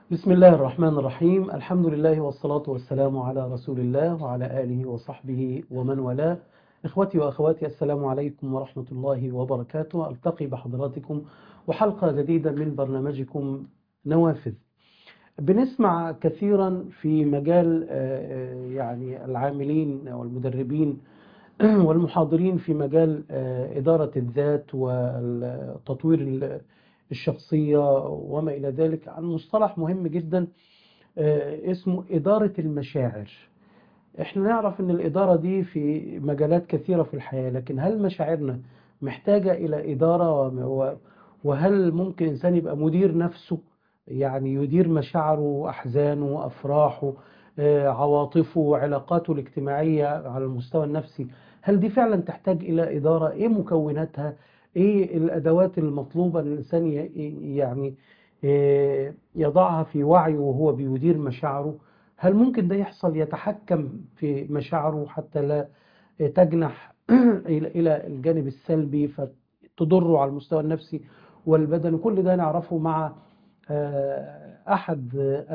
بسم الله الرحمن الرحيم الحمد لله والصلاة والسلام على رسول الله وعلى آله وصحبه ومن والاه إخوتي وأخواتي السلام عليكم ورحمة الله وبركاته ألتقي بحضراتكم وحلقة جديدة من برنامجكم نوافذ بنسمع كثيرا في مجال آه، يعني العاملين والمدربين والمحاضرين في مجال آه، إدارة الذات وتطوير ال- الشخصية وما إلى ذلك عن مصطلح مهم جدا آه، اسمه إدارة المشاعر احنا نعرف ان الإدارة دي في مجالات كثيرة في الحياة لكن هل مشاعرنا محتاجة إلى إدارة و- وهل ممكن إنسان يبقى مدير نفسه يعني يدير مشاعره وأحزانه وأفراحه آه، عواطفه وعلاقاته الاجتماعية على المستوى النفسي هل دي فعلا تحتاج إلى إدارة إيه مكوناتها إيه الأدوات المطلوبة أن الإنسان ي- يعني آه، يضعها في وعيه وهو بيدير مشاعره هل ممكن ده يحصل يتحكم في مشاعره حتى لا تجنح إلى إلى الجانب السلبي فتضره على المستوى النفسي والبدني كل ده نعرفه مع آه، أحد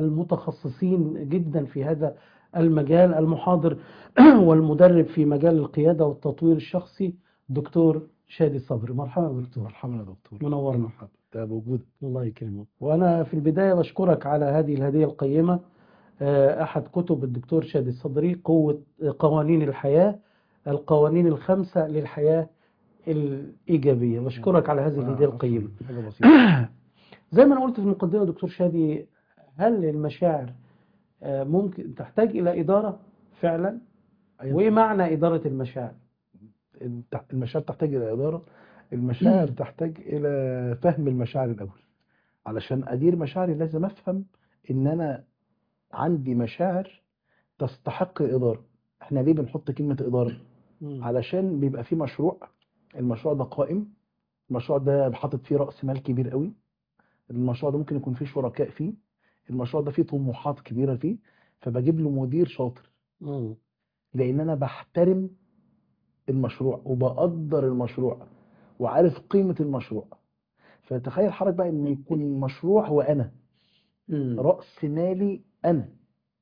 المتخصصين جدا في هذا المجال المحاضر والمدرب في مجال القيادة والتطوير الشخصي دكتور شادي صبري مرحبا دكتور مرحبا يا دكتور منورنا مرحبا ده بوجودك الله يكرمك وأنا في البداية بشكرك على هذه الهدية القيمة آه، أحد كتب الدكتور شادي الصدري قوة قوانين الحياة القوانين الخمسة للحياة الإيجابية بشكرك على هذه الهدية القيمة حاجه بسيطه زي ما أنا قلت في المقدمة دكتور شادي هل المشاعر آه، ممكن تحتاج إلى إدارة فعلا أيوة. وإيه معنى إدارة المشاعر الت- المشاعر تحتاج الى اداره المشاعر تحتاج الى فهم المشاعر الاول علشان ادير مشاعري لازم افهم ان انا عندي مشاعر تستحق الاداره احنا ليه بنحط كلمه اداره مم. علشان بيبقى في مشروع المشروع ده قائم المشروع ده حاطط فيه راس مال كبير قوي المشروع ده ممكن يكون فيه شركاء فيه المشروع ده فيه طموحات كبيره فيه فبجيب له مدير شاطر مم. لان انا بحترم المشروع وبقدر المشروع وعارف قيمة المشروع فتخيل حضرتك بقى ان يكون المشروع هو انا مم. رأس مالي انا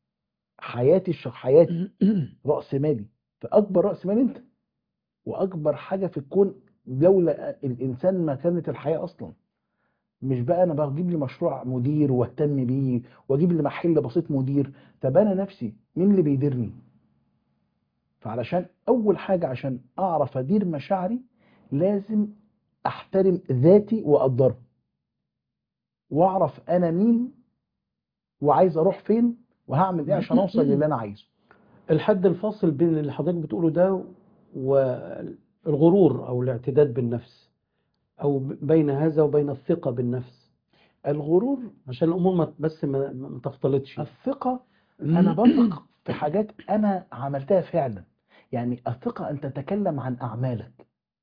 حياتي الش... حياتي رأس مالي فاكبر رأس مال انت واكبر حاجة في الكون لولا الانسان ما كانت الحياة اصلا مش بقى انا بجيب لي مشروع مدير واهتم بيه واجيب لي محل بسيط مدير طب انا نفسي مين اللي بيديرني فعلشان اول حاجة عشان اعرف ادير مشاعري لازم احترم ذاتي واقدرها واعرف انا مين وعايز اروح فين وهعمل ايه عشان اوصل للي انا عايزه الحد الفاصل بين اللي حضرتك بتقوله ده والغرور أو الاعتداد بالنفس أو ب- بين هذا وبين الثقة بالنفس الغرور عشان الأمور ما بس ما ما تختلطش الثقة انا بثق في حاجات انا عملتها فعلا يعني الثقة ان تتكلم عن اعمالك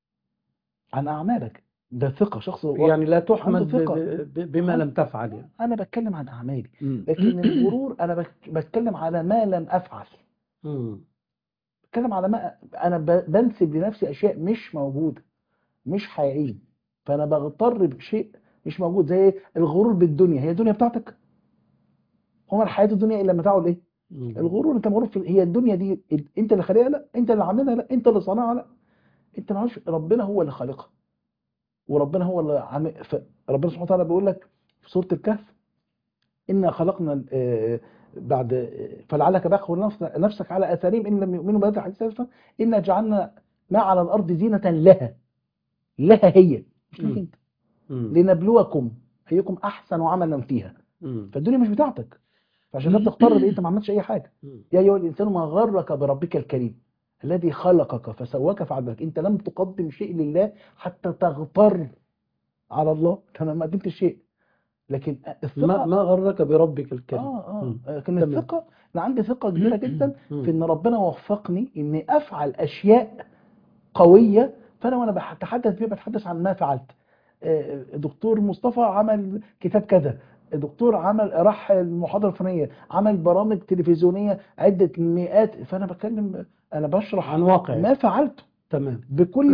عن اعمالك ده ثقة شخص يعني لا تحمد عنده ثقة. ب- ب- بما لم تفعل يعني انا بتكلم عن اعمالي مم. لكن الغرور انا بك- بتكلم على ما لم افعل مم. بتكلم على ما انا ب- بنسب لنفسي اشياء مش موجوده مش حقيقيه فانا بغتر بشيء مش موجود زي الغرور بالدنيا هي الدنيا بتاعتك هو الحياه الدنيا الا متاع الايه مم. الغرور انت مغرور في هي الدنيا دي انت اللي خالقها لا انت اللي عاملها لا انت اللي صانعها لا انت ما عارفش ربنا هو اللي خالقها وربنا هو اللي عامل ف- ربنا سبحانه وتعالى بيقول لك في سوره الكهف انا خلقنا آه، بعد آه، فلعلك باخر نفس- نفسك على اثارهم ان لم يؤمنوا بهذا الحديث اسفا انا جعلنا ما على الارض زينه لها لها هي مش ليك مم. انت مم. لنبلوكم ايكم احسن عملا فيها مم. فالدنيا مش بتاعتك فعشان كده بتغتر بإيه؟ انت ما عملتش اي حاجه مم. يا ايها الانسان ما غرك بربك الكريم الذي خلقك فسواك فعدلك انت لم تقدم شيء لله حتى تغتر على الله انا ما قدمتش شيء لكن الثقه ما ما غرك بربك الكريم اه مم. اه لكن تمام. الثقه انا عندي ثقه كبيره جدا مم. في ان ربنا وفقني اني افعل اشياء قويه فانا وانا بتحدث فيها بتحدث عن ما فعلت آه، دكتور مصطفى عمل كتاب كذا دكتور عمل راح المحاضره الفلانيه عمل برامج تلفزيونيه عده مئات فانا بتكلم انا بشرح عن واقع ما فعلته تمام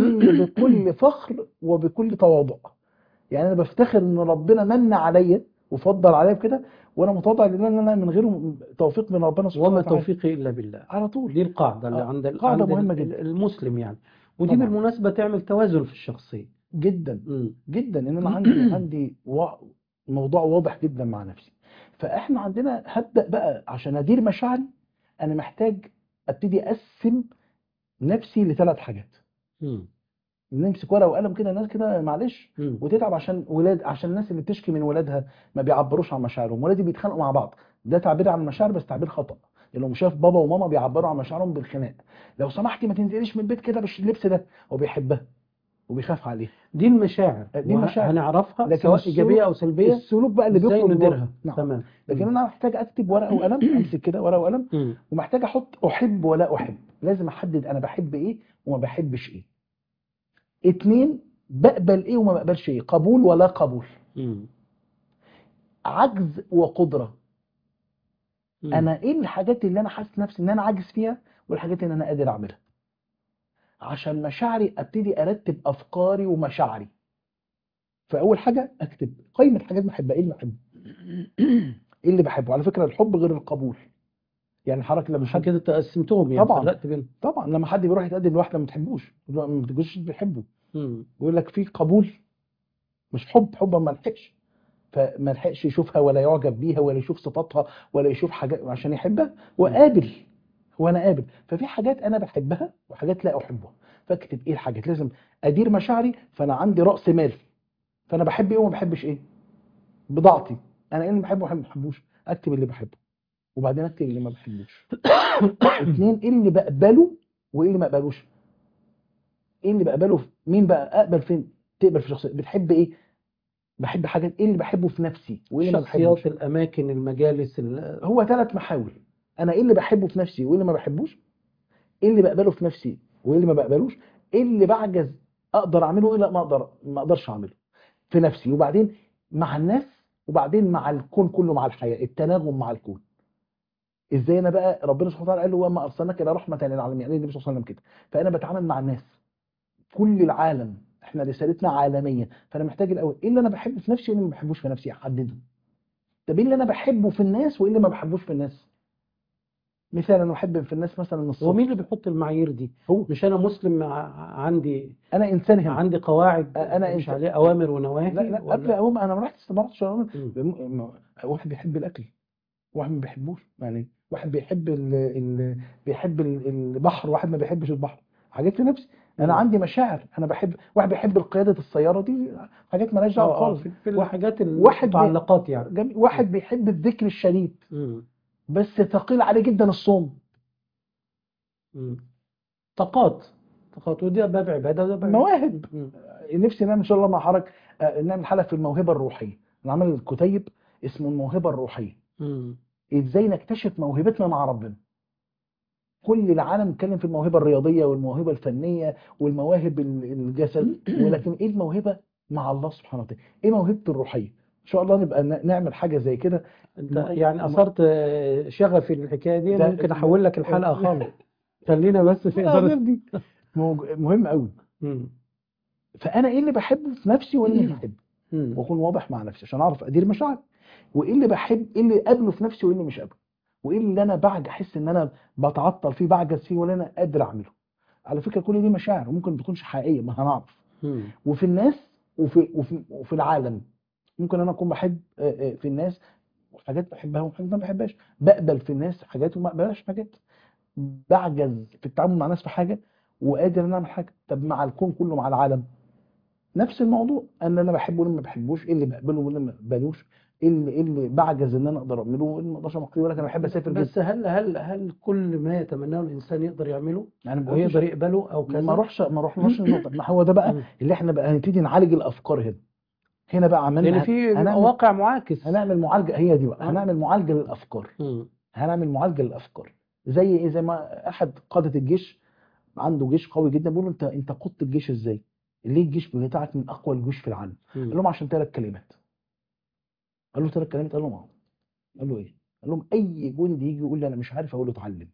بكل بكل فخر وبكل تواضع يعني انا بفتخر ان ربنا من عليا وفضل عليا بكده وانا متواضع لله ان انا من غيره توفيق من ربنا سبحانه وما وتعالى توفيقي الا بالله على طول دي القاعده اللي آه، عند ال- قاعدة عند ال- مهمة ال- جدا. المسلم يعني ودي طبعا. بالمناسبه تعمل توازن في الشخصيه جدا مم. جدا ان انا عندي عندي وا- موضوع واضح جدا مع نفسي فاحنا عندنا هبدا بقى عشان ادير مشاعري انا محتاج ابتدي اقسم نفسي لثلاث حاجات مم. نمسك ورقه وقلم كده الناس كده معلش مم. وتتعب عشان ولاد عشان الناس اللي بتشكي من ولادها ما بيعبروش عن مشاعرهم ولادي بيتخانقوا مع بعض ده تعبير عن المشاعر بس تعبير خطأ لانه شاف بابا وماما بيعبروا عن مشاعرهم بالخناق لو سمحتي ما تنزليش من البيت كده باللبس ده هو بيحبها وبيخاف عليها دي المشاعر دي وه- المشاعر. هنعرفها لكن سواء السلوك- ايجابيه او سلبيه السلوك بقى اللي ازاي بيخرج نديرها بره. نعم تمام لكن انا محتاج اكتب ورقه وقلم امسك كده ورقه وقلم مم. ومحتاج احط احب ولا احب لازم احدد انا بحب ايه وما بحبش ايه اتنين بقبل ايه وما بقبلش ايه قبول ولا قبول مم. عجز وقدره مم. انا ايه الحاجات اللي انا حاسس نفسي ان انا عاجز فيها والحاجات اللي انا قادر اعملها عشان مشاعري ابتدي ارتب افكاري ومشاعري فاول حاجه اكتب قائمه حاجات بحبها ايه اللي بحبه ايه اللي بحبه على فكره الحب غير القبول يعني حضرتك لما عشان حد كده تقسمتهم يعني طبعاً. فرقت بينهم طبعا لما حد بيروح يتقدم لواحده ما بتحبوش ما بتجوش بيحبه مم. ويقول لك في قبول مش حب حب ما لحقش فما لحقش يشوفها ولا يعجب بيها ولا يشوف صفاتها ولا يشوف حاجات عشان يحبها وقابل هو انا قابل ففي حاجات انا بحبها وحاجات لا احبها فاكتب ايه الحاجات لازم ادير مشاعري فانا عندي راس مال فانا بحب ايه وما بحبش ايه بضاعتي انا ايه اللي بحبه وما بحبوش اكتب اللي بحبه وبعدين اكتب اللي ما بحبوش اتنين ايه اللي بقبله وايه اللي ما اقبلوش ايه اللي بقبله في- مين بقى اقبل فين تقبل في شخصيه بتحب ايه بحب حاجات ايه اللي بحبه في نفسي وايه اللي ما بحبوش شخصيات الاماكن المجالس ال- هو ثلاث محاور انا ايه اللي بحبه في نفسي وايه اللي ما بحبوش ايه اللي بقبله في نفسي وايه اللي ما بقبلوش ايه اللي بعجز اقدر اعمله وايه لا ما اقدر ما اقدرش اعمله في نفسي وبعدين مع الناس وبعدين مع الكون كله مع الحياه التناغم مع الكون ازاي انا بقى ربنا سبحانه وتعالى قال له وما ارسلناك الا رحمه للعالمين يعني النبي صلى الله عليه وسلم كده فانا بتعامل مع الناس كل العالم احنا رسالتنا عالميه فانا محتاج الاول ايه اللي انا بحبه في نفسي وايه اللي ما بحبوش في نفسي احدده طب ايه اللي انا بحبه في الناس وايه اللي ما بحبوش في الناس مثال انا بحب في الناس مثلا هو الصبر مين اللي بيحط المعايير دي هو مش انا مسلم ع- عندي انا انسان هنا عندي قواعد أنا مش إنسان. عليه اوامر ونواهي لا لا ولا- قبل اقوم انا ما رحتش ما رحتش أقوم. مم. م- واحد بيحب الاكل واحد ما بيحبوش يعني واحد بيحب ال... ال... بيحب ال- البحر واحد ما بيحبش البحر حاجات في نفسي انا مم. عندي مشاعر انا بحب واحد بيحب قياده السياره دي حاجات مالهاش آه، دعوه آه، خالص في في واحد- الحاجات واحد بي- المتعلقات يعني جميل. واحد بيحب الذكر الشديد مم. بس ثقيل عليه جدا الصوم مم. طاقات طاقات ودي باب عباده وده باب مواهب مم. نفسي نعمل ان شاء الله مع حضرتك آه، نعمل حلقه في الموهبه الروحيه انا عامل كتيب اسمه الموهبه الروحيه مم. ازاي نكتشف موهبتنا مع ربنا كل العالم اتكلم في الموهبه الرياضيه والموهبه الفنيه والمواهب ال- الجسد ولكن ايه الموهبه مع الله سبحانه وتعالى ايه موهبه الروحيه ان شاء الله نبقى ن- نعمل حاجه زي كده انت م- يعني م- اثرت آه، شغفي الحكايه دي ده- انا ممكن احول لك الحلقه خالص خلينا بس في لا، اداره دي موج- مهم قوي مم. فانا ايه اللي بحبه في نفسي وايه اللي بحبه مم. واكون واضح مع نفسي عشان اعرف ادير مشاعري وايه اللي بحب ايه اللي قابله في نفسي وايه اللي مش قابله وايه اللي انا بعد احس ان انا بتعطل فيه بعجز فيه ولا انا قادر اعمله على فكره كل دي مشاعر وممكن ما تكونش حقيقيه ما هنعرف مم. وفي الناس وفي وفي, وفي العالم ممكن انا اكون بحب آه، آه، في الناس حاجات بحبها وحاجات ما بحبهاش بقبل في الناس حاجات وما بقبلهاش حاجات بعجز في التعامل مع الناس في حاجه وقادر ان أنا اعمل حاجه طب مع الكون كله مع العالم نفس الموضوع ان انا بحبه واللي ما بحبوش ايه اللي بقبله واللي ما بقبلوش ايه اللي ايه اللي بعجز ان انا اقدر اعمله وايه اللي ما اقدرش اعمله يقول لك انا بحب اسافر جدا بس هل هل هل كل ما يتمناه الانسان يقدر يعمله يعني ما او قلتش- يقدر يقبله او كذا ما اروحش ما اروحش النقطه ما هو ده بقى مم. اللي احنا بقى هنبتدي نعالج الافكار هنا هنا بقى عملنا لان في بيبقى هنعمل واقع معاكس هنعمل معالجه هي دي بقى آه. هنعمل معالجه للافكار مم. هنعمل معالجه للافكار زي ايه زي ما احد قاده الجيش عنده جيش قوي جدا بيقول له انت انت قدت الجيش ازاي؟ ليه الجيش بتاعك من اقوى الجيوش في العالم؟ قال مم. لهم عشان ثلاث كلمات قال له ثلاث كلمات قال لهم اه قال له ايه؟ قال لهم اي جندي يجي يقول لي انا مش عارف اقول له اتعلم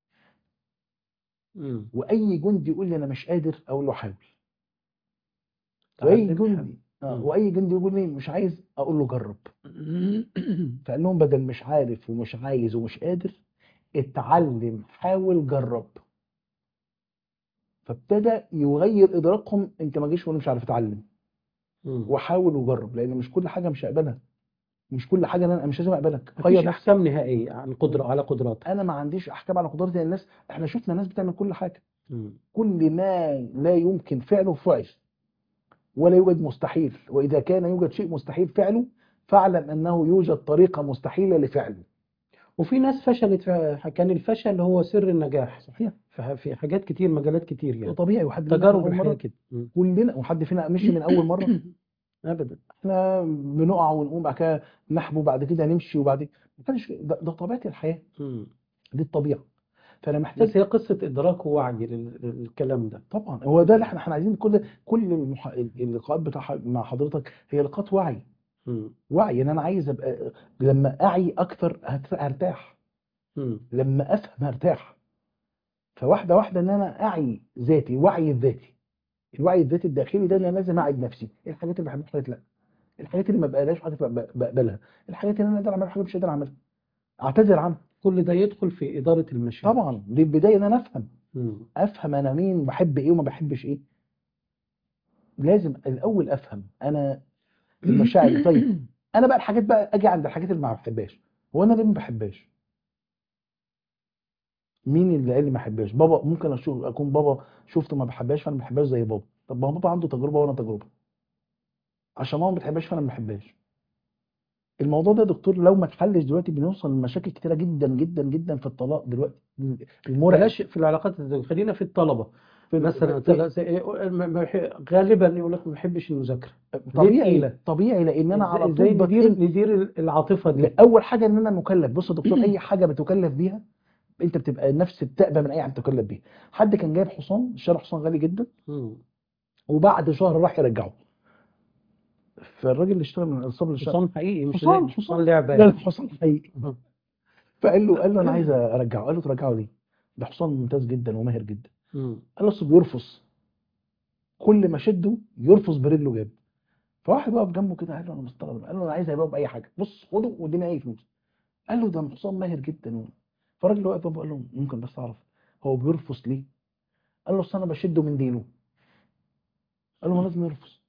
مم. واي جندي يقول لي انا مش قادر اقول له حاول واي تعلم جندي آه مم. واي جندي يقول لي مش عايز اقول له جرب فقال لهم بدل مش عارف ومش عايز ومش قادر اتعلم حاول جرب فابتدى يغير ادراكهم انت ما جيش وانا مش عارف اتعلم مم. وحاول وجرب لان مش كل حاجه مش هقبلها مش كل حاجه انا مش لازم اقبلك مفيش غير احكام نهائيه عن قدره على قدراتك انا ما عنديش احكام على قدرات الناس احنا شفنا ناس بتعمل كل حاجه مم. كل ما لا يمكن فعله فعل ولا يوجد مستحيل واذا كان يوجد شيء مستحيل فعله فاعلم انه يوجد طريقه مستحيله لفعله وفي ناس فشلت في- كان الفشل هو سر النجاح صحيح في في حاجات كتير مجالات كتير يعني طبيعي وحد فينا تجارب أول الحياه مرة كده مم. كلنا وحد فينا مشي من اول مره ابدا احنا بنقع ونقوم بعد كده نحبو بعد كده نمشي وبعد محدش ده, ده طبيعه الحياه مم. دي الطبيعه فانا محتاج بس هي قصه ادراك ووعي لل- للكلام ده طبعا هو ده اللي احنا احنا عايزين كل كل المح... اللقاءات بتاع ح- مع حضرتك هي لقاءات وعي مم. وعي ان انا عايز ابقى لما اعي اكتر هت- هرتاح مم. لما افهم هرتاح فواحده واحده ان انا اعي ذاتي وعي الذاتي الوعي الذاتي الداخلي ده ان انا لازم اعي بنفسي ايه الحاجات اللي بحبها الحاجات لا الحاجات اللي ما بقبلهاش حاجات ب- بقبلها الحاجات اللي انا قادر اعملها حاجات مش قادر اعملها اعتذر عنها كل ده يدخل في اداره المشاعر طبعا دي البدايه ان انا افهم مم. افهم انا مين بحب ايه وما بحبش ايه لازم الاول افهم انا المشاعر طيب انا بقى الحاجات بقى اجي عند الحاجات اللي ما بحبهاش هو انا ليه ما بحبهاش مين اللي قال لي ما بحبهاش بابا ممكن اشوف اكون بابا شفته ما بحبهاش فانا ما بحبهاش زي بابا طب ما هو بابا عنده تجربه وانا تجربه عشان ماما ما بتحبهاش فانا ما بحبهاش الموضوع ده يا دكتور لو ما اتحلش دلوقتي بنوصل لمشاكل كتيره جدا جدا جدا في الطلاق دلوقتي المرعب بلاش في العلاقات الزوجية خلينا في الطلبة في- مثلا في- تلا- زي- ما- ما بح- غالبا يقول لك ما بحبش المذاكرة طبيعي تقيلة. طبيعي لان انا على ازاي طول ندير بتقل ندير العاطفة دي اول حاجه ان انا مكلف بص يا دكتور اي حاجه بتكلف بيها انت بتبقى النفس بتأبى من اي حاجه تكلف بيها حد كان جايب حصان اشترى حصان غالي جدا مم. وبعد شهر راح يرجعه فالراجل اللي اشترى من الانصاب اللي اشترى حصان حقيقي مش حصان- زي- حصان. لعبة لا يعني. لا حصان حقيقي فقال له قال له انا عايز ارجعه قال له ترجعه ليه ده حصان ممتاز جدا وماهر جدا مم. قال له اصل بيرفص كل ما شده يرفص برجله جامد فواحد واقف جنبه كده قال له انا مستغرب قال له انا عايز ابيعه باي حاجه بص خده واديني اي فلوس قال له ده حصان ماهر جدا فالراجل اللي واقف جنبه قال له ممكن بس اعرف هو بيرفص ليه؟ قال له اصل انا بشده من ديله قال له ما لازم يرفص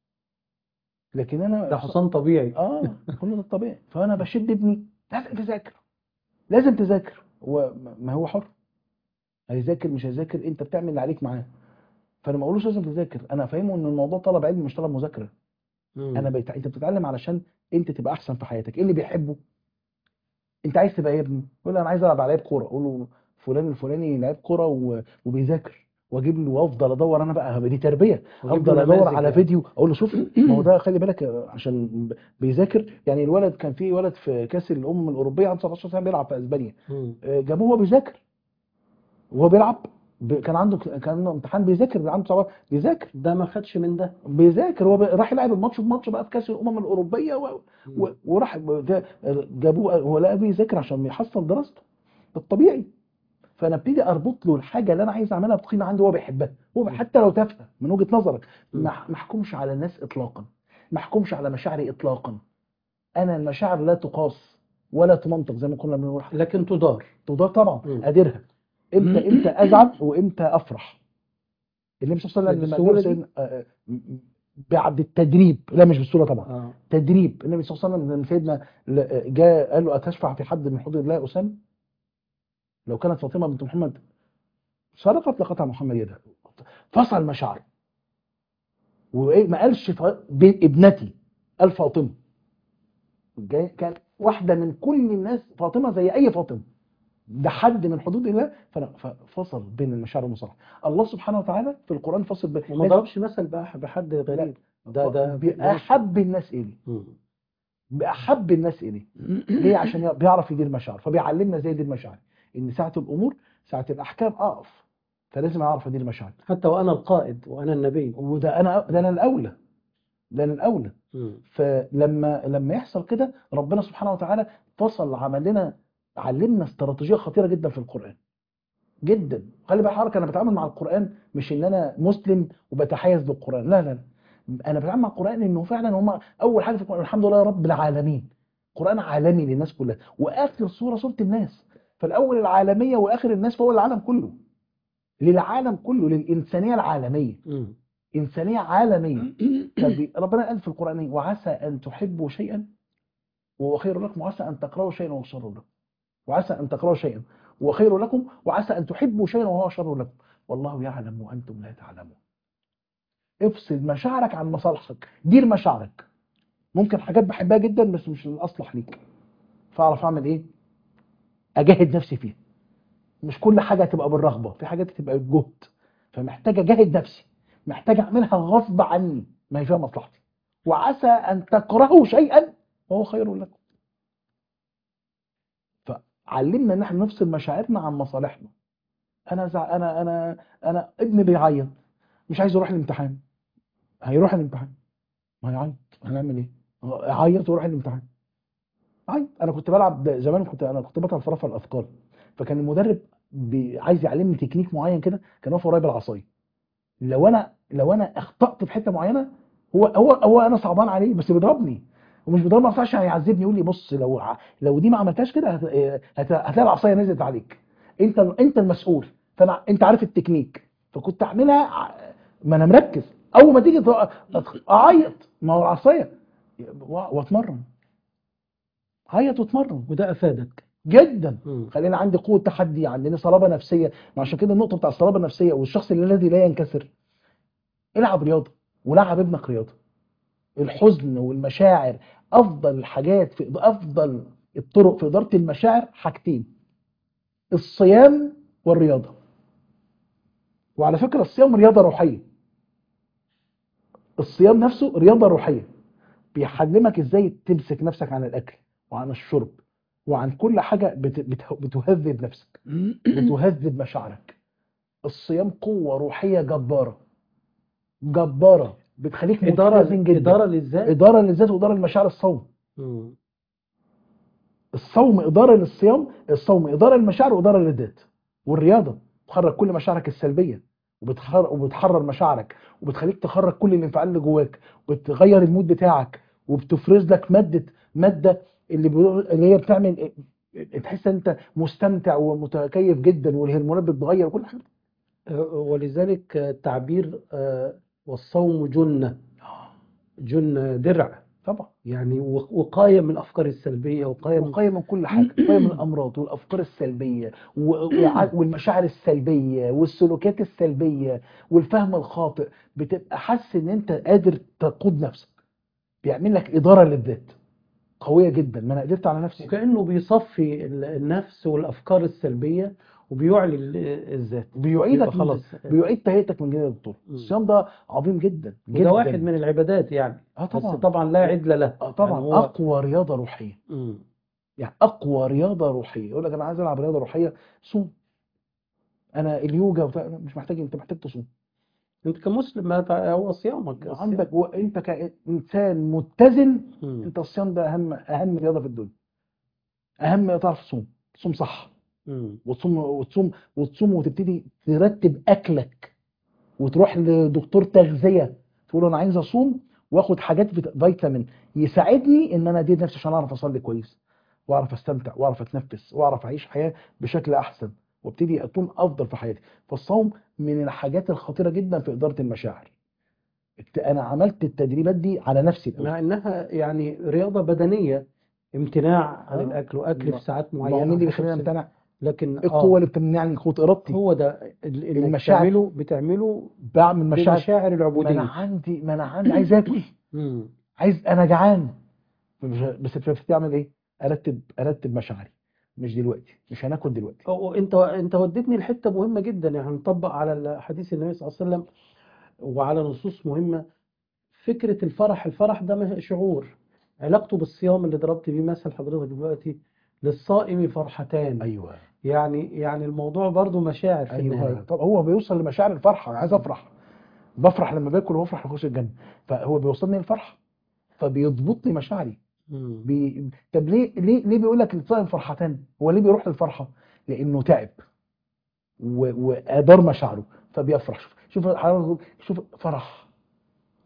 لكن انا ده حصان طبيعي اه كل ده طبيعي فانا بشد ابني لازم تذاكر لازم تذاكر هو ما هو حر هيذاكر مش هيذاكر انت بتعمل اللي عليك معاه فانا ما اقولوش لازم تذاكر انا فاهمه ان الموضوع طلب علم مش طلب مذاكره مم. انا بيت... انت بتتعلم علشان انت تبقى احسن في حياتك ايه اللي بيحبه انت عايز تبقى ايه يا ابني يقول لي انا عايز العب على لعيب كوره اقول له فلان الفلاني لعيب كوره و... وبيذاكر واجيب له وافضل ادور انا بقى دي تربيه وأجيب افضل له ادور نماذج على يعني. فيديو اقول له شوف ما هو ده خلي بالك آه، عشان بيذاكر يعني الولد كان في ولد في كاس الامم الاوروبيه عنده 17 سنه بيلعب في اسبانيا مم. آه، جابوه وهو بيذاكر وهو بيلعب ب... كان عنده كان عنده امتحان بيذاكر عنده 17 بيذاكر ده ما خدش من ده بيذاكر هو بي- راح يلعب الماتش بماتش بقى في كاس الامم الاوروبيه و... مم. و... وراح ده- جابوه هو لقى بيذاكر عشان يحصل دراسته ده الطبيعي فانا ابتدي اربط له الحاجه اللي انا عايز اعملها بقيمه عنده هو بيحبها هو مم. حتى لو تافهه من وجهه نظرك مم. ما ما احكمش على الناس اطلاقا ما احكمش على مشاعري اطلاقا انا المشاعر لا تقاس ولا تمنطق زي ما كنا بنقول لكن تدار وده طبعا مم. قادرها امتى امتى ازعل وامتى افرح النبي صلى الله عليه وسلم لما بالسهولة جاب دي؟ سيدنا- آه، آه، بعد التدريب لا مش بالصوره طبعا اه تدريب النبي صلى الله عليه وسلم لما سيدنا ل- جاء قال له اتشفع في حد من حدود الله يا اسامه لو كانت فاطمه بنت محمد سرقت لقطع محمد يدها فصل مشاعره وايه ما قالش ف- بين ابنتي قال فاطمه جاي كان واحده من كل الناس فاطمه زي اي فاطمه ده حد من حدود الله فأنا- ففصل بين المشاعر والمصالح الله سبحانه وتعالى في القران فصل بين وما ضربش مثل بقى بحد غريب ده ده بأحب الناس اليه مم. بأحب الناس إليه ليه عشان ي- بيعرف يدير مشاعر فبيعلمنا ازاي يدير مشاعر ان ساعة الأمور ساعة الأحكام أقف فلازم أعرف أدير مشاعري حتى وأنا القائد وأنا النبي وده أنا ده أنا الأولى ده أنا الأولى مم. فلما لما يحصل كده ربنا سبحانه وتعالى فصل عمل لنا علمنا استراتيجية خطيرة جدا في القرآن جدا خلي بالك حضرتك انا بتعامل مع القرآن مش ان انا مسلم وبتحيز للقرآن لا لا لا انا بتعامل مع القران انه فعلا هم اول حاجه في القران الحمد لله رب العالمين قران عالمي للناس كلها واخر سوره سوره الناس فالاول العالميه واخر الناس فهو العالم كله للعالم كله للانسانيه العالميه مم. انسانيه عالميه فبي- ربنا قال في القران إيه؟ وعسى ان تحبوا شيئا وهو خير لكم وعسى ان تكرهوا شيئا وهو شر لكم وعسى ان تكرهوا شيئا وهو خير لكم وعسى ان تحبوا شيئا وهو شر لكم والله يعلم وانتم لا تعلمون افصل مشاعرك عن مصالحك دير مشاعرك ممكن حاجات بحبها جدا بس مش الاصلح ليك فاعرف اعمل ايه اجاهد نفسي فيها مش كل حاجه هتبقى بالرغبه في حاجات هتبقى بالجهد فمحتاج اجاهد نفسي محتاج اعملها غصب عني ما هي فيها مصلحتي وعسى ان تكرهوا شيئا وهو خير لكم فعلمنا ان احنا نفصل مشاعرنا عن مصالحنا انا زع... انا انا انا ابني بيعيط مش عايز يروح الامتحان هيروح الامتحان ما هيعيط هنعمل ايه يعيط ويروح الامتحان عيط انا كنت بلعب زمان كنت انا كنت بطل في رفع الاثقال فكان المدرب بي... عايز يعلمني تكنيك معين كده كان واقف ورايا بالعصايه لو انا لو انا اخطات في حته معينه هو هو هو انا صعبان عليه بس بيضربني ومش بيضربني عصايه عشان يعذبني يقول لي بص لو ع- لو دي ما عملتهاش كده هت... هت... هتلاقي العصايه نزلت عليك انت انت المسؤول فانا انت عارف التكنيك فكنت اعملها ع- ما انا مركز اول ما تيجي تق- أتخ- اعيط ما هو العصايه و- واتمرن عيط واتمرن وده افادك جدا مم. خلينا عندي قوه تحدي عندنا صلابه نفسيه وعشان كده النقطه بتاع الصلابه النفسيه والشخص الذي لا ينكسر العب رياضه ولعب ابنك رياضه الحزن والمشاعر افضل الحاجات في افضل الطرق في اداره المشاعر حاجتين الصيام والرياضه وعلى فكره الصيام رياضه روحيه الصيام نفسه رياضه روحيه بيعلمك ازاي تمسك نفسك عن الاكل وعن الشرب وعن كل حاجه بت- بت- بتهذب نفسك بتهذب مشاعرك الصيام قوه روحيه جباره جباره بتخليك اداره متزن جدا اداره للذات اداره للذات واداره لمشاعر الصوم مم. الصوم اداره للصيام الصوم اداره للمشاعر واداره للذات والرياضه تخرج كل مشاعرك السلبيه وبتخرج وبتحرر مشاعرك وبتخليك تخرج كل الانفعال اللي جواك وبتغير المود بتاعك وبتفرز لك ماده ماده اللي بيقول- اللي هي بتعمل تحس ان انت مستمتع ومتكيف جدا والهرمونات بتتغير وكل حاجه آه، ولذلك آه، تعبير آه، والصوم جنة جنة درع طبعا يعني وق- وقاية من الأفكار السلبية وقاية من وقاية من كل حاجة وقاية من الأمراض والأفكار السلبية و- وع- والمشاعر السلبية والسلوكيات السلبية والفهم الخاطئ بتبقى حاسس إن أنت قادر تقود نفسك بيعمل لك إدارة للذات قوية جدا ما أنا قدرت على نفسي وكأنه بيصفي ال- النفس والأفكار السلبية وبيعلي ال- الذات بيعيدك يبقى خلاص من بيعيد تهيئتك من جديد يا دكتور مم. الصيام ده عظيم جدا وده جدا واحد من العبادات يعني اه بس طبعا طبعا لا عدل له آه طبعا يعني هو أقوى رياضة روحية مم. يعني اقوى رياضه روحيه يقول لك انا عايز العب رياضه روحيه صوم انا اليوجا وبتاع مش محتاج انت محتاج تصوم أنت كمسلم ما تع- هو صيامك الصيام. عندك وانت كانسان متزن مم. انت الصيام ده اهم اهم رياضه في الدنيا اهم تعرف تصوم تصوم صح مم. وتصوم وتصوم وتصوم وتبتدي ترتب اكلك وتروح لدكتور تغذيه تقول له انا عايز اصوم واخد حاجات فيت- فيتامين يساعدني ان انا ادير نفسي عشان اعرف اصلي كويس واعرف استمتع واعرف اتنفس واعرف اعيش حياه بشكل احسن وابتدي اكون افضل في حياتي فالصوم من الحاجات الخطيره جدا في اداره المشاعر الت- انا عملت التدريبات دي على نفسي الأول. مع إنها يعني رياضة بدنية امتناع عن آه. الأكل وأكل ما- في ساعات ما هو معينة مين اللي حسب بيخليني سن- امتنع لكن إيه القوه آه اللي بتمنعني قوه ارادتي هو ده ال- انك المشاعر. تعمله بتعمله بعمل مشاعر بمشاعر ما انا العبودية عندي ما انا عندي عايز اكل مم. عايز انا جعان مش- بس بتبتدي اعمل ايه ارتب ارتب مشاعري مش دلوقتي مش هناكل دلوقتي أو انت انت وديتني لحته مهمه جدا يعني هنطبق على حديث النبي صلى الله عليه وسلم وعلى نصوص مهمه فكره الفرح الفرح ده مه- شعور علاقته بالصيام اللي ضربت بيه مثل حضرتك دلوقتي للصائم فرحتان ايوه يعني يعني الموضوع برضو مشاعر في ايوه النهايه طب هو بيوصل لمشاعر الفرحه انا عايز افرح بفرح لما باكل وبفرح لما اخش الجنه فهو بيوصلني للفرحه فبيضبط لي مشاعري مم. بي... طب ليه ليه ليه بيقول لك الصائم فرحتان هو ليه بيروح للفرحه لانه تعب و... وادار مشاعره فبيفرح شوف شوف حضرتك شوف فرح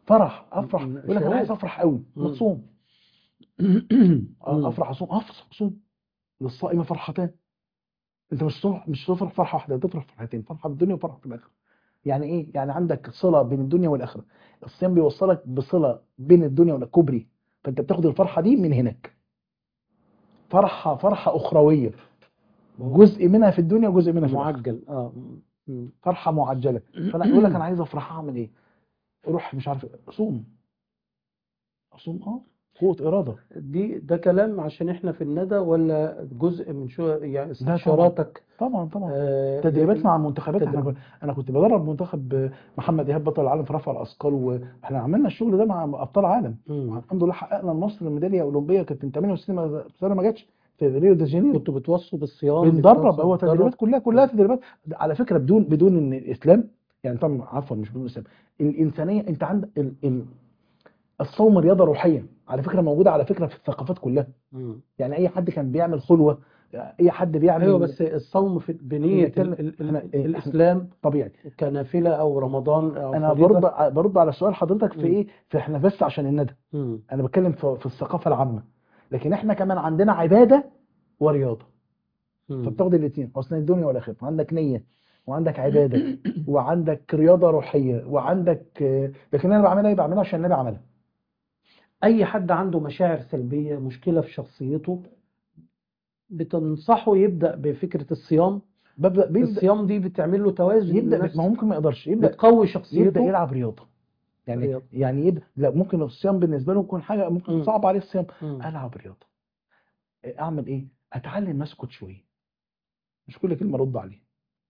فرح افرح م- يقول لك انا شعور. عايز افرح قوي مم. ما تصوم مم. افرح اصوم افرح اصوم للصائم فرحتان انت مش تفرح مش تفرح فرحه واحده تفرح فرحتين فرحه في الدنيا وفرحه في الاخره يعني ايه يعني عندك صله بين الدنيا والاخره الصيام بيوصلك بصله بين الدنيا والكبري فانت بتاخد الفرحه دي من هناك فرحه فرحه اخرويه جزء منها في الدنيا وجزء منها في الآخرة. معجل اه مم. فرحه معجله فانا يقول لك انا عايز افرح اعمل ايه روح مش عارف إيه. اصوم اصوم اه قوه اراده دي ده كلام عشان احنا في الندى ولا جزء من شو يعني طبعا. استشاراتك طبعا طبعا آه، تدريبات مع المنتخبات احنا تدريب. كن- انا كنت بدرب منتخب محمد ايهاب بطل العالم في رفع الاثقال واحنا عملنا الشغل ده مع ابطال عالم مم. الحمد لله حققنا لمصر ميداليه اولمبيه كانت من 68 سنه ما جاتش في ريو دي جانيرو كنتوا بتوصوا بالصيام بندرب بتوصوا- هو بتدرب؟ تدريبات كلها كلها تدريبات على فكره بدون بدون ان الاسلام يعني طبعا عفوا مش بدون الاسلام الانسانيه انت عندك ال- ال- الصوم رياضه روحيه على فكره موجوده على فكره في الثقافات كلها مم. يعني اي حد كان بيعمل خلوه اي حد بيعمل ايوه بس الصوم في بنية بنتكلم- ال- ال- احنا- ال- احنا- الاسلام طبيعي كنافلة او رمضان او انا فريضة برد برد على سؤال حضرتك في مم. ايه في احنا بس عشان الندى مم. انا بتكلم في, في الثقافه العامه لكن احنا كمان عندنا عباده ورياضه مم. فبتاخد الاثنين اصلا الدنيا والاخره عندك نيه وعندك عباده وعندك رياضه روحيه وعندك آه، لكن انا بعملها ايه بعملها عشان النبي عملها اي حد عنده مشاعر سلبية مشكلة في شخصيته بتنصحه يبدأ بفكرة الصيام ببدا بيبدا الصيام دي بتعمل له توازن يبدا للنفس ما هو ممكن ما يقدرش يبدا بتقوي يبدا شخصيته يلعب رياضه يعني رياضة. يعني يبدا لا ممكن الصيام بالنسبه له يكون حاجه ممكن مم. صعب عليه الصيام مم. العب رياضه اعمل ايه اتعلم اسكت شويه مش كل كلمه ارد عليها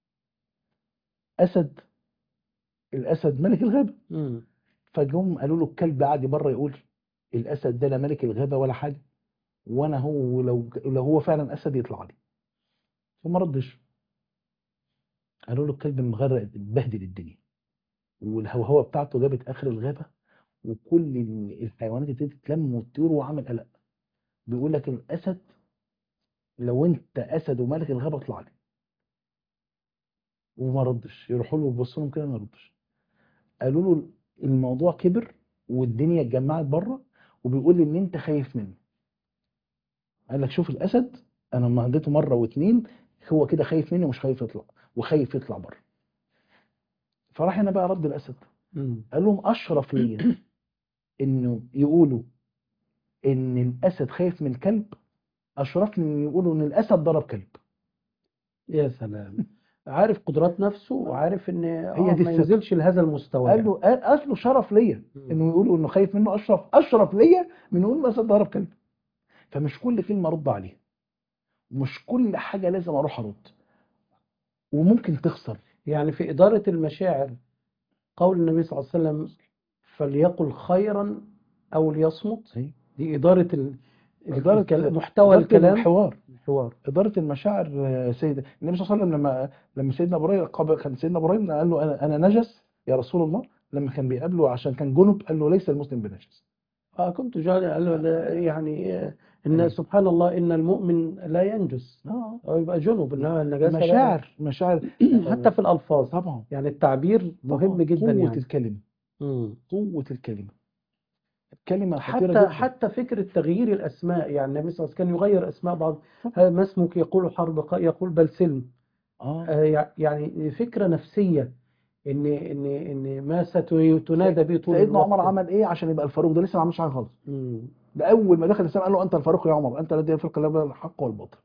اسد الاسد ملك الغابه مم. فجم قالوا له الكلب قاعد بره يقول الاسد ده لا ملك الغابه ولا حاجه وانا هو لو لو هو فعلا اسد يطلع لي فما ردش قالوا له الكلب مغرق بهدل الدنيا والهوهوه بتاعته جابت اخر الغابه وكل ال- الحيوانات ابتدت تتلم وتطير وعمل قلق بيقول لك الاسد لو انت اسد وملك الغابه اطلع لي وما ردش يروحوا له يبصوا لهم كده ما ردش قالوا له الموضوع كبر والدنيا اتجمعت بره وبيقول لي ان انت خايف منه قال لك شوف الاسد انا لما اديته مره واتنين هو كده خايف مني ومش خايف يطلع وخايف يطلع بره فراح هنا بقى رد الاسد مم. قال لهم اشرف ليا انه يقولوا ان الاسد خايف من كلب اشرف لي ان يقولوا ان الاسد ضرب كلب يا سلام عارف قدرات نفسه وعارف ان آه دي ما الثقة. ينزلش لهذا المستوى قال يعني. له قال قال له شرف ليا مم. انه يقولوا انه خايف منه اشرف اشرف ليا من يقول الاسد ضرب كلب فمش كل كلمه ارد عليها مش كل حاجه لازم اروح ارد وممكن تخسر يعني في إدارة المشاعر قول النبي صلى الله عليه وسلم فليقل خيرا أو ليصمت دي إدارة ال... إدارة- الكلام- محتوى إدارة الكلام الحوار الحوار إدارة المشاعر آه، سيدة النبي صلى الله عليه وسلم لما لما سيدنا إبراهيم قبل كان سيدنا إبراهيم قال له أنا أنا نجس يا رسول الله لما كان بيقابله عشان كان جنب قال له ليس المسلم بنجس آه كنت جاهل قال له لا، يعني آه، إن أيوة. سبحان الله إن المؤمن لا ينجس اه أو يبقى جنب إنما النجاسة لا مشاعر مشاعر حتى في الألفاظ طبعا يعني التعبير مهم طبعاً. جدا قوة يعني الكلمة مم. قوة الكلمة الكلمة خطيرة حتى جدا حتى فكرة تغيير الأسماء يعني النبي صلى الله عليه وسلم كان يغير أسماء بعض هذا ما اسمك يقول حرب ق- يقول بل سلم اه آه، يع- يعني فكرة نفسية إن إن إن ما ستنادى به طول سيدنا عمر الوقت. عمل ايه عشان يبقى الفاروق ده لسه ما عملش حاجة خالص مم. ده اول ما دخل الاسلام قال له انت الفاروق يا عمر انت الذي يفرق بين الحق والباطل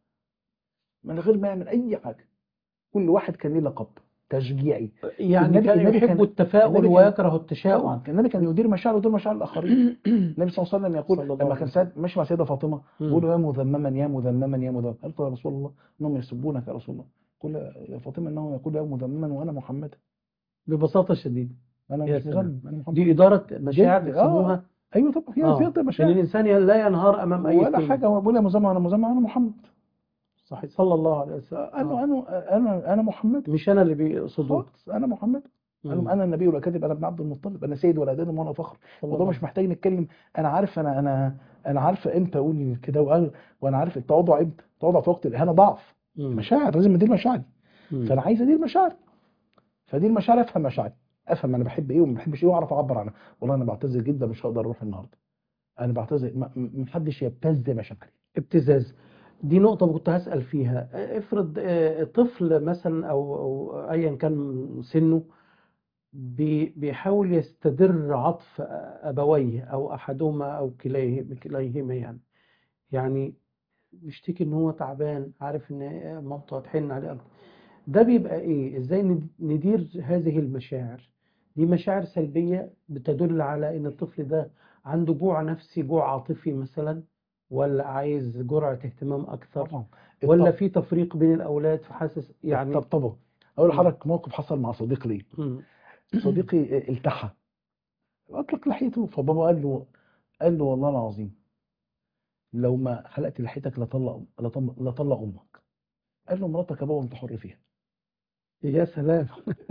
من غير ما يعمل اي حاجة كل واحد كان ليه لقب تشجيعي يعني النبي- كان النبي يحب كان- التفاؤل النبي كان- ويكره طبعا التشاؤم كان النبي كان يدير مشاعره ويدير مشاعر الاخرين النبي صلى الله عليه وسلم يقول صلى الله لما عليه كان سيد ماشي مع سيده فاطمه مم. يقول له يا مذمما يا مذمما يا مذمما قالت له يا رسول الله انهم يسبونك يا رسول الله قل يا فاطمه انه يقول يا مذمما وانا محمد ببساطة شديدة انا يا مش سلام. مذمم انا محمد دي إدارة مشاعر جد، آه. بيسموها ايوه طبعا هي آه. فيها إن مشاعر الإنسان لا ينهار أمام أي ولا كلمة حاجه هو بيقول يا مذمم انا مذمم انا محمد صحيح صلى الله عليه وسلم قال له آه. انا انا انا محمد مش أنا اللي بيقصدوه خالص انا محمد قال لهم مم. انا النبي ولا كاذب انا ابن عبد المطلب انا سيد ولا ادم وانا فخر صلى وده الله مش محتاج نتكلم انا عارف انا انا انا عارف امتى اقول كده وأنا- وانا عارف التواضع امتى التواضع في وقت الاهانه ضعف مم. مشاعر لازم ادير مشاعري مم. فانا عايز ادير مشاعري فدي المشاعر افهم مشاعري افهم انا بحب ايه وما بحبش ايه واعرف اعبر عنها والله انا بعتذر جدا مش هقدر اروح النهارده انا بعتذر ما ما حدش يبتز مشاعري ابتزاز دي نقطة كنت هسأل فيها افرض آه، طفل مثلا أو أو أيا كان سنه بي- بيحاول يستدر عطف أبويه أو أحدهما أو كليه كليهما يعني يعني بيشتكي إن هو تعبان عارف إن مامته هتحن عليه أكتر ده بيبقى إيه؟ إزاي ند- ندير هذه المشاعر؟ دي مشاعر سلبية بتدل على إن الطفل ده عنده جوع نفسي جوع عاطفي مثلا ولا عايز جرعة اهتمام أكثر طبعا ولا في تفريق بين الأولاد فحاسس يعني طبطبه اقول لحضرتك موقف حصل مع صديق لي مم. صديقي التحى اطلق لحيته فبابا قال له قال له والله العظيم لو ما حلقت لحيتك لطلق لطلق لطلق امك قال له مراتك يا بابا انت حر فيها يا سلام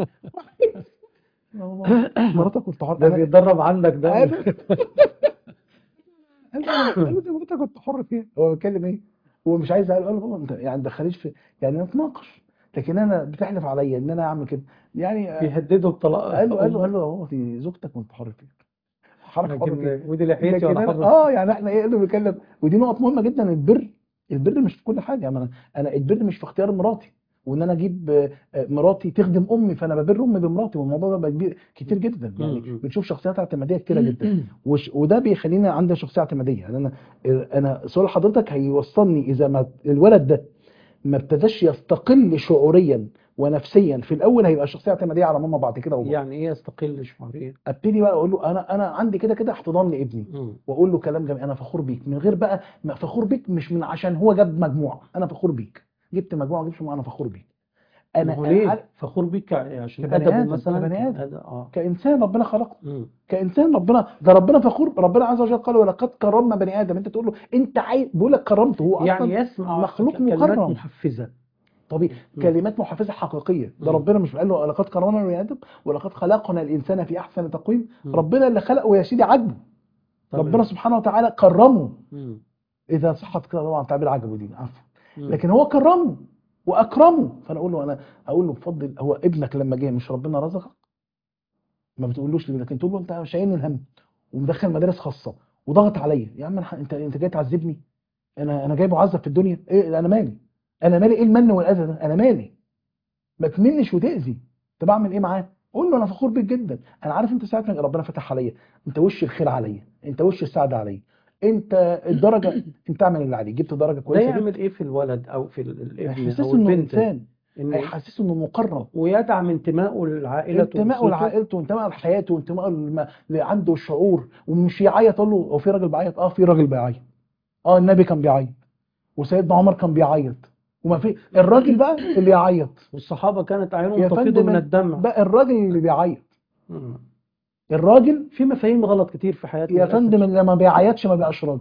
يا بابا مراتك كنت حر ده أنا- بيتدرب عندك ده قال قال له قال له دي مراتك كنت حر فيها هو بيتكلم ايه هو مش عايز قال له بابا انت يعني دخليش في يعني نتناقش لكن انا بتحلف عليا ان انا اعمل كده يعني بيهدده بطلاق قال له قال له قال له يا بابا دي زوجتك وانت حر فيها حركه حر فيها لكن ودي لحيتي لكن ولا أنا حر اه يعني احنا ايه اللي بنتكلم ودي نقط مهمه جدا البر البر مش في كل حاجه يعني انا انا البر مش في اختيار مراتي وان انا اجيب آه، آه، مراتي تخدم امي فانا ببر امي بمراتي والموضوع ده بقى كبير كتير جدا يعني مم. بنشوف شخصيات اعتماديه كتيره جدا وش وده بيخلينا عندنا شخصيه اعتماديه يعني انا انا سؤال حضرتك هيوصلني اذا ما الولد ده ما ابتداش يستقل شعوريا ونفسيا في الاول هيبقى شخصيه اعتماديه على ماما بعد كده وبابا يعني ايه يستقل شعوريا ابتدي بقى اقول له انا انا عندي كده كده احتضان لابني مم. واقول له كلام جميل انا فخور بيك من غير بقى ما فخور بيك مش من عشان هو جاب مجموع انا فخور بيك جبت مجموعه ما جبتش مجموعه انا فخور بيك ما انا هو ليه عارف- فخور بيك عشان كبني ادبه آدم، مثلا كبني آدم. أد- اه كانسان ربنا خلقه مم. كانسان ربنا ده ربنا فخور ربنا عز وجل قال ولقد كرمنا بني ادم انت تقول له انت عايز بيقول لك كرمته هو يعني اصلا يسمع مخلوق ك- كلمات مكرم. محفزة طبيعي مم. كلمات محفزه حقيقيه ده مم. ربنا مش قال له لقد كرمنا بني ادم ولقد خلقنا الانسان في احسن تقويم مم. ربنا اللي خلقه يا سيدي عجبه تمام. ربنا سبحانه وتعالى كرمه مم. اذا صحت كده طبعا تعبير عجبه دي عفوا مم. لكن هو كرمه واكرمه فانا اقول له انا اقول له بفضل هو ابنك لما جه مش ربنا رزقك ما بتقولوش ليه لكن تقول له انت شايلني الهم ومدخل مدارس خاصه وضغط عليا يا عم أنا ح- انت انت جاي تعذبني انا انا جاي معذب في الدنيا ايه انا مالي انا مالي ايه المن والاذى ده انا مالي ما تمنش وتاذي طب اعمل ايه معاه قول له انا فخور بيك جدا انا عارف انت ساعه ما ربنا فتح عليا انت وش الخير عليا انت وش السعاده عليا انت الدرجه انت اعمل اللي عليك جبت درجه ده كويسه يعمل ايه في الولد او في ال- الابن هيحسسه او انه البنت انسان إن هيحسسه انه مقرب ويدعم انتمائه لعائلته انتمائه وأسرته. لعائلته وانتمائه لحياته وانتمائه لما- اللي عنده الشعور ومش يعيط اقول له هو في راجل بيعيط اه في راجل بيعيط اه النبي كان بيعيط وسيدنا عمر كان بيعيط وما في الراجل بقى اللي يعيط والصحابة كانت يا أعينهم تفيض فندم من الدمع بقى الراجل اللي بيعيط مم. الراجل في مفاهيم غلط كتير في حياتنا يا للأسف. فندم اللي ما بيعيطش ما بيبقاش راجل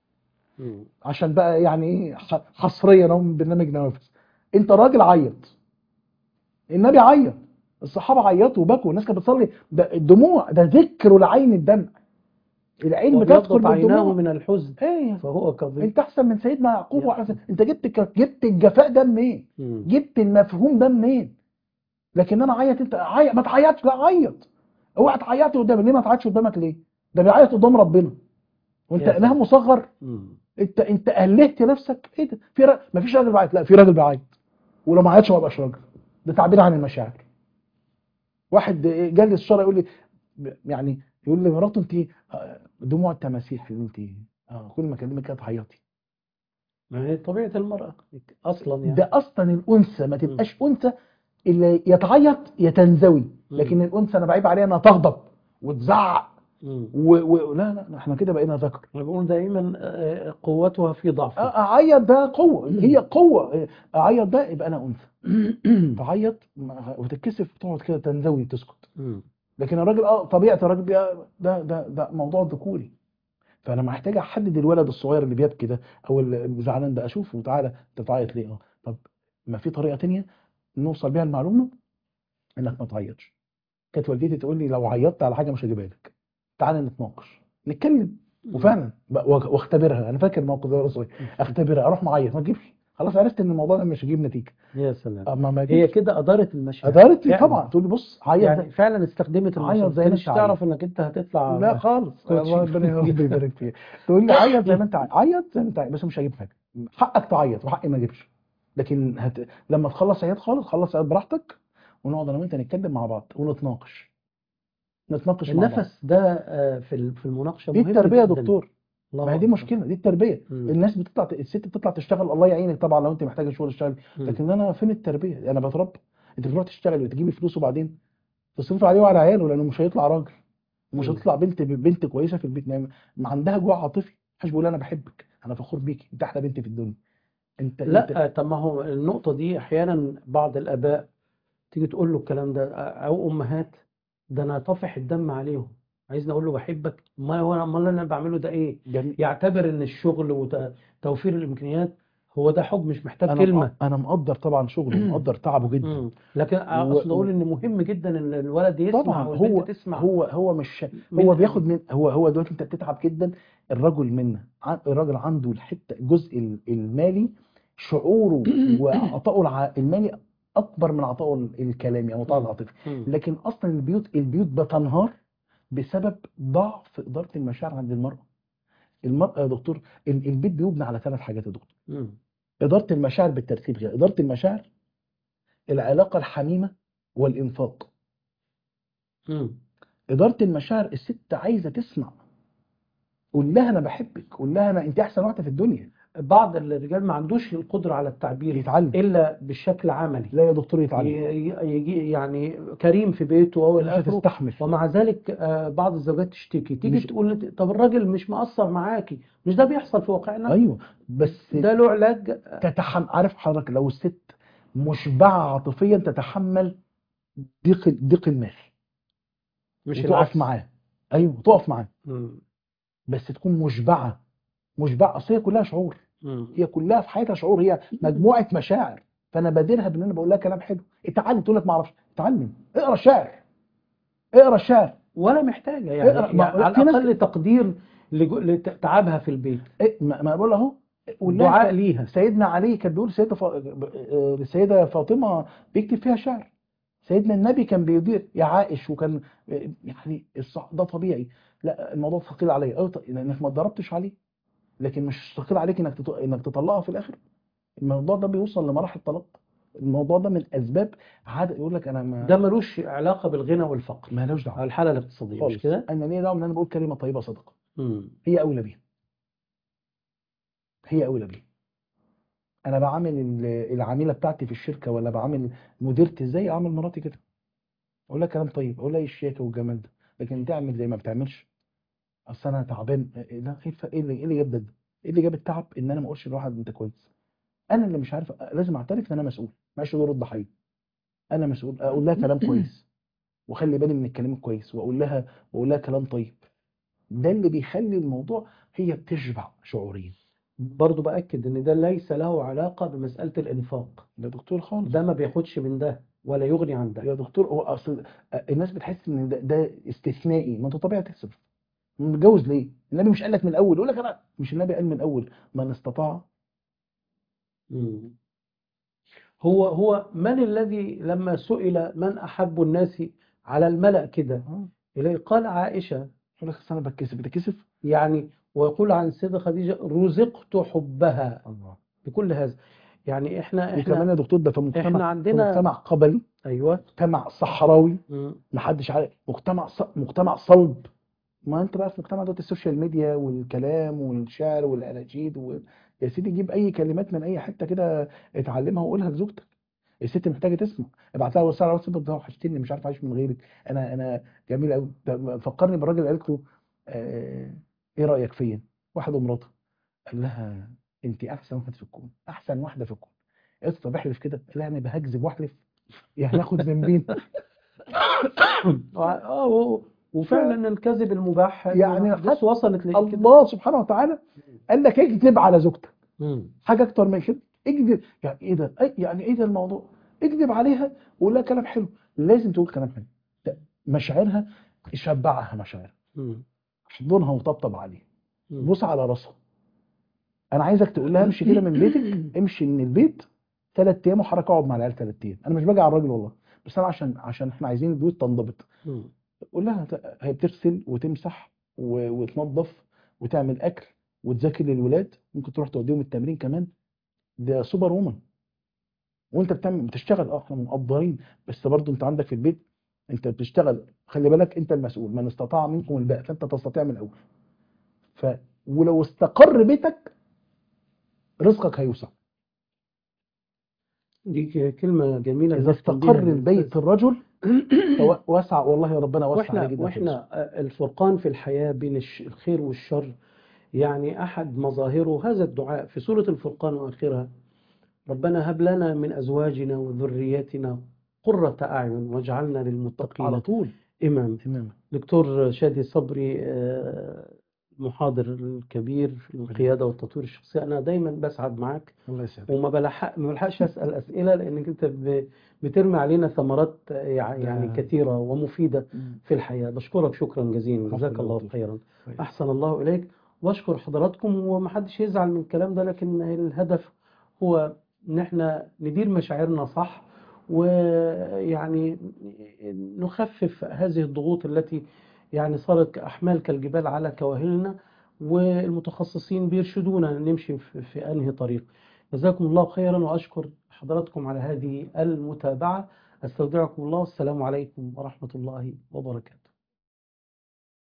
مم. عشان بقى يعني ايه ح- حصريا اهو من برنامج نوافذ انت راجل عيط النبي عيط الصحابه عيطوا وبكوا الناس كانت بتصلي ده الدموع ده ذكر العين الدمع العين بتدخل وابيضت عيناه بالدموع من الحزن ايه فهو كظيم انت احسن من سيدنا يعقوب يا واحسن انت جبت ك- جبت الجفاء ده منين مم. جبت المفهوم ده منين لكن انا عيط انت عيط ما تعيطش لا عيط اوعى تعيط قدامك ليه ما تعيطش قدامك ليه ده بيعيط قدام ربنا وانت يا اله مصغر مم. انت انت الهت نفسك ايه ده في را... ما فيش راجل بيعيط لا في راجل بيعيط ولو ما عيطش ما يبقاش راجل ده تعبير عن المشاعر واحد جالي الشارع يقول لي يعني يقول لي مراته انت آه، دموع التماسيح اللي انت اه كل ما اكلمك كده تعيطي ما هي طبيعة المرأة أصلا يعني ده اصلا الانثى ما تبقاش انثى اللي يتعيط يتنزوي لكن الانثى انا بعيب عليها انها تغضب وتزعق مم. و... و... لا لا احنا كده بقينا ذكر أنا بقول دايما آه، قوتها في ضعفها اعيط ده قوه هي قوه اعيط ده يبقى انا انثى تعيط ما- وتتكسف وتقعد كده تنزوي تسكت مم. لكن الراجل اه طبيعه الراجل ده ده ده, ده موضوع ذكوري فانا محتاج احدد الولد الصغير اللي بيبكي ده او اللي زعلان ده اشوفه تعالى انت بتعيط ليه اه طب ما في طريقه تانية نوصل بيها المعلومه انك ما تعيطش كانت والدتي تقول لي لو عيطت على حاجه مش هجيبها لك تعالى نتناقش نتكلم وفعلا ب- واخ- واختبرها انا فاكر الموقف ده وانا صغير اختبرها اروح معيط ما تجيبش خلاص عرفت ان الموضوع ده مش هيجيب نتيجه يا سلام اما ما هي جيت كده ادارت المشهد ادارت لي فعلا. طبعا تقول لي بص عيط يعني زي- فعلا استخدمت عيط المشهد زي ما ما كنتش انت تعرف انك انت هتطلع لا خالص كوتش. الله ربنا يا رب يبارك فيك تقول لي عيط زي ما انت عايز عيط زي ما انت عايز بس مش هجيب حاجه حقك تعيط وحقي ما اجيبش لكن هت... لما تخلص عياط خالص خلص عياط براحتك ونقعد انا وانت نتكلم مع بعض ونتناقش نتناقش مع بعض النفس ده آه، في ال- في المناقشه دي مهم التربيه يا جداً. دكتور الله ما هي دي أكبر. مشكله دي التربيه مم. الناس بتطلع الست بتطلع تشتغل الله يعينك طبعا لو انت محتاجه شغل تشتغل مم. لكن انا فين التربيه انا بتربى انت بتروح تشتغل وتجيبي فلوس وبعدين تصرف عليه وعلى عياله لانه مش هيطلع راجل ومش مم. هتطلع بنت بنت كويسه في البيت ما ما عندها جوع عاطفي محدش بيقول انا بحبك انا فخور بيكي انت احلى بنت في الدنيا انت انت لا طب ما هو النقطة دي أحيانا بعض الآباء تيجي تقول له الكلام ده أو أمهات ده أنا طافح الدم عليهم عايزني أقول له بحبك ما هو أمال اللي أنا بعمله ده إيه؟ جميل يعتبر إن الشغل وتوفير الإمكانيات هو ده حب مش محتاج انا كلمة انا مقدر طبعا شغله ومقدر تعبه جدا مم. لكن و- أقصد أقول إن مهم جدا إن الولد يسمع طبعا والبنت هو تسمع هو هو مش من- هو بياخد من هو هو دلوقتي انت بتتعب جدا الرجل منا ع- الراجل عنده الحته الجزء ال- المالي شعوره وعطائه الع- المالي اكبر من عطائه ال- الكلامي او عطائه مم. العاطفي مم. لكن اصلا البيوت البيوت بتنهار بسبب ضعف اداره المشاعر عند المراه المراه يا دكتور ال- البيت بيبنى على ثلاث حاجات يا دكتور مم. اداره المشاعر بالترتيب كده اداره المشاعر العلاقه الحميمه والانفاق مم. إدارة المشاعر الست عايزة تسمع قول لها أنا بحبك قول لها أنا أنت أحسن واحدة في الدنيا بعض الرجال ما عندوش القدرة على التعبير يتعلم إلا بشكل عملي لا يا دكتور يتعلم ي- يجي يعني كريم في بيته او مش الى اخره هتستحمل ومع ذلك آه، بعض الزوجات تشتكي تيجي مش- تقول لي، طب الراجل مش مقصر معاكي مش ده بيحصل في واقعنا أيوه بس ده له علاج تتحمل عارف حضرتك لو الست مشبعة عاطفيا تتحمل ضيق ضيق المال مش وتقف العكس معاه أيوه تقف معاه مم. بس تكون مشبعة مشبعة أصل هي كلها شعور مم. هي كلها في حياتها شعور هي مجموعة مشاعر فأنا بادرها بإن أنا بقول لها كلام حلو اتعلم تقول لك ما أعرفش اتعلم اقرا الشعر اقرا الشعر ولا محتاجة يعني, اقرأ- ما- يعني على في ناس- الأقل تقدير لجو- لتعبها في البيت إيه ما ما بقول اهو قول لها دعاء ليها سيدنا علي كان بيقول سيدة فا... آه، السيدة فاطمة بيكتب فيها شعر سيدنا النبي كان بيدير يا عائش وكان آه، يعني الصح ده طبيعي لا الموضوع ثقيل عليا اه ط- لانك ما اتدربتش عليه لكن مش ثقيل عليك انك تط... انك تطلقها في الاخر الموضوع ده بيوصل لمراحل طلاق الموضوع ده من اسباب عاده يقول لك انا ما ده ملوش علاقة بالغنى والفقر مالوش أو دعوه الحالة الاقتصادية مش خالص كده؟ انا ليه دعوه ان انا بقول كلمه طيبه صدقه مم. هي اولى بيها هي اولى بيها انا بعامل ال- العميله بتاعتي في الشركه ولا بعامل مديرتي ازاي اعمل مراتي كده اقول لها كلام طيب اقول لها ايه الشياكه والجمال ده لكن تعمل زي ما بتعملش اصل انا تعبان إيه لا ايه الف- إيه اللي ايه اللي جاب ده ايه اللي جاب التعب ان انا ما اقولش لواحد انت كويس انا اللي مش عارف لازم اعترف ان انا مسؤول ماشي دور الضحيه انا مسؤول اقول لها كلام كويس وخلي بالي من الكلام الكويس واقول لها واقول لها كلام طيب ده اللي بيخلي الموضوع هي بتشبع شعوريا برضو بأكد إن ده ليس له علاقة بمسألة الإنفاق ده دكتور خالص ده ما بياخدش من ده ولا يغني عن ده يا دكتور هو اصل الناس بتحس ان ده, ده استثنائي ما انت طبيعي تصرف متجوز ليه؟ النبي مش قال لك من الاول يقول لك انا مش النبي قال من الاول من استطاع مم. هو هو من الذي لما سئل من أحب الناس على الملأ كده اه إليه قال عائشة يقول لك أصل انا بتكسف بتكسف يعني ويقول عن السيدة خديجة رزقت حبها الله بكل هذا يعني احنا وكمان احنا يا دكتور ده في مجتمع احنا في عندنا مجتمع قبلي ايوه مجتمع صحراوي مم. محدش عارف مجتمع ص... مجتمع صلب ما انت بقى في مجتمع دلوقتي السوشيال ميديا والكلام والشعر والاناشيد و... يا سيدي جيب اي كلمات من اي حته كده اتعلمها وقولها لزوجتك الست محتاجه تسمع ابعت لها رساله على الواتساب ده وحشتني مش عارف اعيش من غيرك انا انا جميل قوي فكرني بالراجل اللي قالت له آه... ايه رايك فيا واحد ومراته قال لها انت احسن واحد في الكون احسن واحده في الكون قالت له طب احلف كده قال لها انا بهكذب واحلف يعني اخد ذنبين اه و- وفعلا الكذب المباح يعني بص وصلت لكده الله سبحانه وتعالى قال لك اكذب على زوجتك مم. حاجه اكتر من كده اكذب يعني ايه ده أي- يعني ايه ده الموضوع اكذب عليها وقول لها كلام حلو لازم تقول كلام حلو ده مشاعرها شبعها مشاعرها مم. احضنها وطبطب عليها مم. بوس على راسها انا عايزك تقول لها امشي كده من بيتك امشي من البيت ثلاث ايام وحرك اقعد مع العيال ثلاث ايام انا مش باجي على الراجل والله بس انا عشان عشان احنا عايزين البيوت تنضبط مم. قول لها ت- هي بتغسل وتمسح و- وتنظف وتعمل اكل وتذاكر للولاد ممكن تروح توديهم التمرين كمان ده سوبر وومن وانت بتعمل بتشتغل اه احنا مقدرين بس برضه انت عندك في البيت انت بتشتغل خلي بالك انت المسؤول من استطاع منكم الباء فانت تستطيع من الاول ف ولو استقر بيتك رزقك هيوسع دي ك- كلمة جميلة اذا بنختم بيها استقر البيت الأستاذ. الرجل فو- وسع والله يا ربنا وسع واحنا عليه جدا في رزقه. واحنا آه، الفرقان في الحياة بين الش- الخير والشر يعني أحد مظاهره هذا الدعاء في سورة الفرقان وآخرها ربنا هب لنا من أزواجنا وذرياتنا قرة أعين واجعلنا على للمتقين طول إمام تماما دكتور شادي صبري آه، المحاضر الكبير في القيادة والتطوير الشخصي أنا دايما بسعد معك الله يسعدك وما بلحق ما بلحقش أسأل أسئلة لأنك أنت ب- بترمي علينا ثمرات آه، يع- يعني ده- كثيرة ومفيدة في الحياة بشكرك شكرا جزيلا عفوا جزاك الله الله يطول. خيرا طيب. أحسن الله إليك وأشكر حضراتكم ومحدش يزعل من الكلام ده لكن الهدف هو إن احنا ندير مشاعرنا صح ويعني نخفف هذه الضغوط التي يعني صارت كأحمال كالجبال على كواهلنا والمتخصصين بيرشدونا نمشي في في أنهي طريق جزاكم الله خيرا وأشكر حضراتكم على هذه المتابعة أستودعكم الله والسلام عليكم ورحمة الله وبركاته